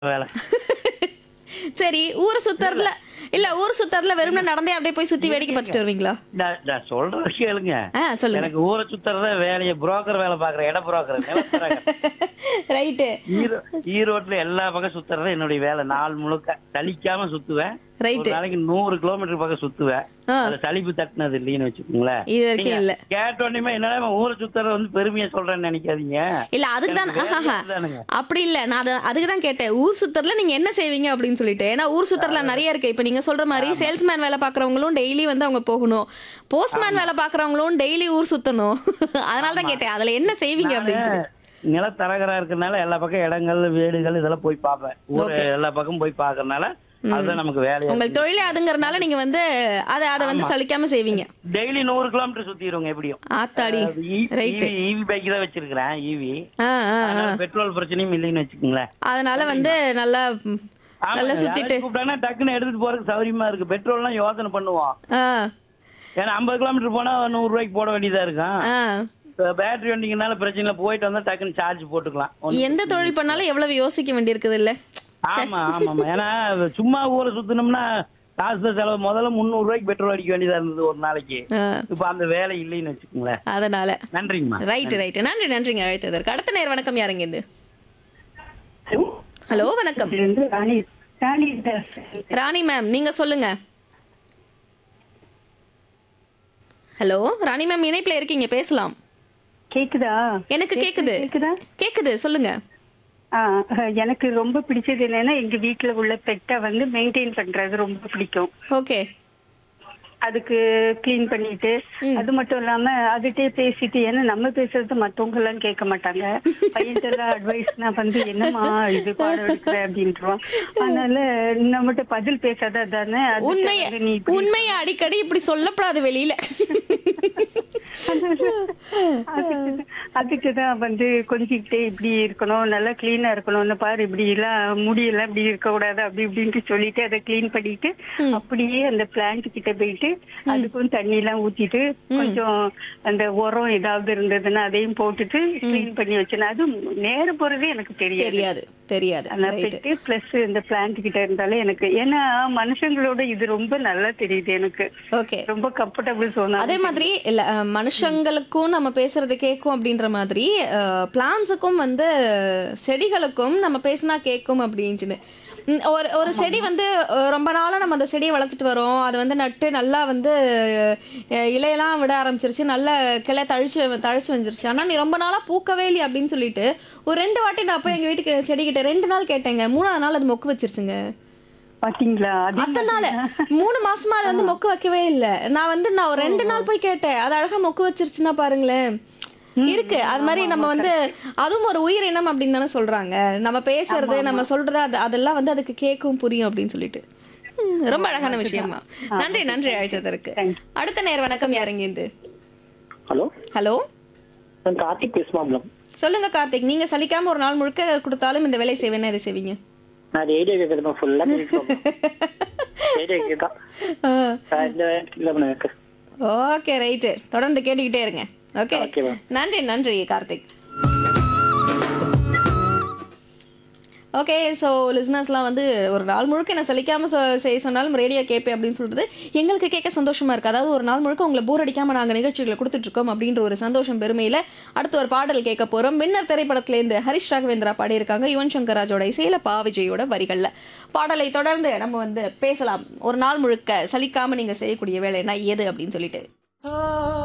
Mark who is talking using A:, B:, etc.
A: வேலை
B: சரி ஊரை சுத்தறதுல இல்ல ஊர் சுத்தறதுல வெறும்னா நடந்தே அப்படியே போய் சுத்தி வேடிக்கை பார்த்துட்டு வருவீங்களா
A: நான் நான் சொல்றது கேளுங்க
B: ஆ சொல்லுங்க
A: எனக்கு ஊரை சுத்துறத வேலையை புரோக்கர் வேலை பாக்குற இட புரோக்கர்
B: ரைட்டு
A: ஈரோ ஈரோட்ல எல்லா பக்கம் சுத்துறது என்னுடைய வேலை நாள் முழுக்க சலிக்காம சுத்துவேன்
B: Right.
A: ஒரு நாளைக்கு நூறு கிலோமீட்டர் பக்கம் சுத்துவேன்
B: ஆ.
A: அது சலிப்பு தட்டினது இல்லைன்னு வச்சுக்கோங்களேன்
B: இது வரைக்கும் இல்ல
A: கேட்ட உடனே என்னடா இவன் ஊரை சுத்துறத வந்து பெருமையா சொல்றேன்னு நினைக்காதீங்க
B: இல்ல அதுக்கு தான்
A: எனக்கு வேலையே
B: ஆஹா.
A: அதுதானுங்க.
B: அப்படி இல்ல நான் அது அதுக்கு தான் கேட்டேன் ஊர் சுத்தறதுல நீங்க என்ன செய்வீங்க அப்படின்னு சொல்லிட்டு ஏன்னா ஊர் சுத்தறதுல நிறைய இருக்கு இப்ப நீங்க சொல்ற மாதிரி சேல்ஸ்மேன் வேலை பாக்குறவங்களும் டெய்லி வந்து அவங்க போகணும் போஸ்ட்மேன் வேலை பாக்குறவங்களும் டெய்லி ஊர் சுத்தணும் அதனால தான் கேட்டேன் அதுல என்ன செய்வீங்க அப்படின்னு சொல்லி
A: நிலத்தரகரா இருக்கறனால எல்லா பக்கம் இடங்கள் வீடுகள் இதெல்லாம் போய் பார்ப்பேன் ஊர் எல்லா பக்கம் போய் பாக்குறதுனால அதுதான் நமக்கு வேலையா
B: உங்களுக்கு தொழிலே அதுங்கறனால நீங்க வந்து அதை அதை வந்து சலிக்காம செய்வீங்க
A: டெய்லி நூறு கிலோமீட்டர் சுத்திடுவோங்க எப்படியும்
B: ஆத்தாடி ரைட்டு
A: ஈவி பைக் தான் வச்சிருக்கிறேன் ஈவி
B: ஆ ஆ
A: அதனால பெட்ரோல் பிரச்சனையும் இல்லைன்னு வச்சுக்கோங்களேன்
B: அதனால வந்து நல்லா ம், நல்லா சுத்திட்டு
A: கூப்பிட்டாங்கன்னா டக்குன்னு எடுத்துட்டு போறதுக்கு சௌகரியமா இருக்கு பெட்ரோல்லாம் யோசனை பண்ணுவோம்
B: ஆ
A: ஏன்னா ஐம்பது கிலோமீட்டர் போனா நூறு ரூபாய்க்கு போட வேண்டியதா இருக்கும்
B: ஆ
A: பேட்டரி வண்டிங்கனால பிரச்சனை இல்லை போயிட்டு வந்தா டக்குன்னு சார்ஜ் போட்டுக்கலாம் ஒண்ணும்
B: எந்த தொழில் பண்ணாலும் எவ்வளவு யோசிக்க வேண்டியிருக்குது இல்ல
A: ஆமா ஆமா ஆமா ஏன்னா சும்மா ஊரை சுத்தினோம்னா காசு தான் செலவு முதல்ல முந்நூறு ரூபாய்க்கு பெட்ரோல் அடிக்க வேண்டியதா இருந்தது ஒரு நாளைக்கு
B: ஆ,
A: இப்ப அந்த வேலை இல்லைன்னு வச்சுக்கோங்களேன்
B: அதனால
A: நன்றிங்கம்மா
B: ரைட் ரைட் நன்றி நன்றிங்க அழைத்ததற்கு அடுத்த நேர் வணக்கம் யாருங்க இது ஹலோ வணக்கம்
C: இருந்து ராணி ராணி தாஸ்.
B: ராணி மேம் நீங்க சொல்லுங்க ஹலோ ராணி மேம் இணைப்புல இருக்கீங்க பேசலாம்
C: கேக்குதா
B: எனக்கு கேக்குது
C: கேக்குதா
B: கேக்குது சொல்லுங்க
C: ஆ, எனக்கு ரொம்ப பிடிச்சது என்னன்னா எங்க வீட்ல உள்ள பெட்டை வந்து மெயின்டைன் பண்றது ரொம்ப பிடிக்கும்
B: ஓகே
C: அதுக்கு க்ளீன் பண்ணிட்டு அது மட்டும் இல்லாம அதுகிட்டே பேசிட்டு ஏன்னா நம்ம பேசுறது மத்தவங்க எல்லாம் கேட்க மாட்டாங்க பையன்கிட்ட எல்லாம் அட்வைஸ் நான் வந்து என்னம்மா இது பாடம் எடுக்கிற அப்படின்ட்டுருவான் அதனால நம்மகிட்ட பதில் பேசாத தானே அதுக்கு
B: உண்மைய
C: வந்து நீ இப்படி
B: உண்மைய அடிக்கடி இப்படி சொல்லப்படாது வெளியில
C: அதுக்கு- அதுக்குதான் வந்து கொஞ்சிக்கிட்டே இப்படி இருக்கணும் நல்லா கிளீனா இருக்கணும்னு பாரு இப்படி எல்லாம் முடியெல்லாம் இப்படி இருக்க கூடாது அப்படி இப்படின்ட்டு சொல்லிட்டு அதை கிளீன் பண்ணிட்டு அப்படியே அந்த பிளான்ட் கிட்ட போயிட்டு அதுக்கும் தண்ணி எல்லாம் ஊத்திட்டு கொஞ்சம் அந்த உரம் ஏதாவது இருந்ததுன்னா அதையும் போட்டுட்டு கிளீன் பண்ணி வச்சேன் அது நேரம் போறதே எனக்கு தெரியாது
B: தெரியாது தெரியாது
C: அந்த
B: Right.
C: பெட்டு பிளஸ் இந்த பிளான்ட் கிட்ட இருந்தாலே எனக்கு ஏன்னா மனுஷங்களோட இது ரொம்ப நல்லா தெரியுது எனக்கு
B: ஓகே
C: ரொம்ப கம்ஃபர்டபுள் சோனா
B: அதே மாதிரி இல்ல அஹ், மனுஷங்களுக்கும் நம்ம பேசுறது கேட்கும் அப்படின்ற மாதிரி பிளான்ஸுக்கும் வந்து செடிகளுக்கும் நம்ம பேசினா கேட்கும் அப்படின்ட்டு ம், ஒரு ஒரு செடி வந்து அஹ், ரொம்ப நாளா நம்ம அந்த செடியை வளர்த்துட்டு வரோம் அது வந்து நட்டு நல்லா வந்து அஹ், இலையெல்லாம் விட ஆரம்பிச்சிருச்சு நல்ல கிளை தழிச்சு தழிச்சு வந்துருச்சு ஆனா நீ ரொம்ப நாளா பூக்கவே இல்லையே அப்படின்னு சொல்லிட்டு ஒரு ரெண்டு வாட்டி நான் போய் எங்க வீட்டுக்கு செடிக்கிட்ட ரெண்டு நாள் கேட்டேங்க மூணாவது நாள் அது மொக்கு வச்சிருச்சுங்க
C: பாத்தீங்களா அது
B: அதனால மூணு மாசமா அது வந்து மொக்கு வைக்கவே இல்ல நான் வந்து நான் ஒரு ரெண்டு நாள் போய் கேட்டேன் அது அழகா மொக்கு வச்சிருச்சுன்னா பாருங்களேன் இருக்கு அது மாதிரி நம்ம வந்து அதுவும் ஒரு உயிரினம் அப்படின்னு தானே சொல்றாங்க நம்ம பேசுறது நம்ம சொல்றது அது அதெல்லாம் வந்து அதுக்கு கேட்கும் புரியும் அப்படின்னு சொல்லிட்டு ம், ரொம்ப அழகான விஷயமா நன்றி நன்றி அழைத்ததற்கு அடுத்த நேர் வணக்கம் யாருங்க இது
D: ஹலோ
B: ஹலோ
D: நான் கார்த்திக் பேசுமாம்லம்
B: சொல்லுங்க கார்த்திக் நீங்க சலிக்காம ஒரு நாள் முழுக்க கொடுத்தாலும் இந்த வேலையை செய்வேன்னா இதை செய்வீங்க
D: நான் ரேடியோ கேட்கறது ஃபுல்லா ரேடியோ கேட்கா இந்த இல்லை எனக்கு
B: ஓகே ரைட்டு தொடர்ந்து கேட்டுக்கிட்டே இருங்க ஓகே
D: Okay, ma'am.
B: நன்றி நன்றி கார்த்திக் ஓகே ஸோ லிஸ்னர்ஸ்லாம் வந்து ஒரு நாள் முழுக்க என்ன சலிக்காம சொ- செய்ய சொன்னாலும் ரேடியோ கேட்பேன் அப்படின்னு சொல்றது எங்களுக்கு கேட்க சந்தோஷமா இருக்கு அதாவது ஒரு நாள் முழுக்க உங்களை போர் அடிக்காம நாங்கள் நிகழ்ச்சிகளை கொடுத்துட்டு இருக்கோம் அப்படின்ற ஒரு சந்தோஷம் பெருமையில அடுத்து ஒரு பாடல் கேட்க போறோம் வின்னர் திரைப்படத்திலேருந்து ஹரிஷ் ராகவேந்திரா பாடியிருக்காங்க யுவன் சங்கர் ராஜோட இசையில பா விஜயோட வரிகள்ல பாடலை தொடர்ந்து நம்ம வந்து பேசலாம் ஒரு நாள் முழுக்க சலிக்காம நீங்க செய்யக்கூடிய வேலைன்னா எது அப்படின்னு சொல்லிட்டு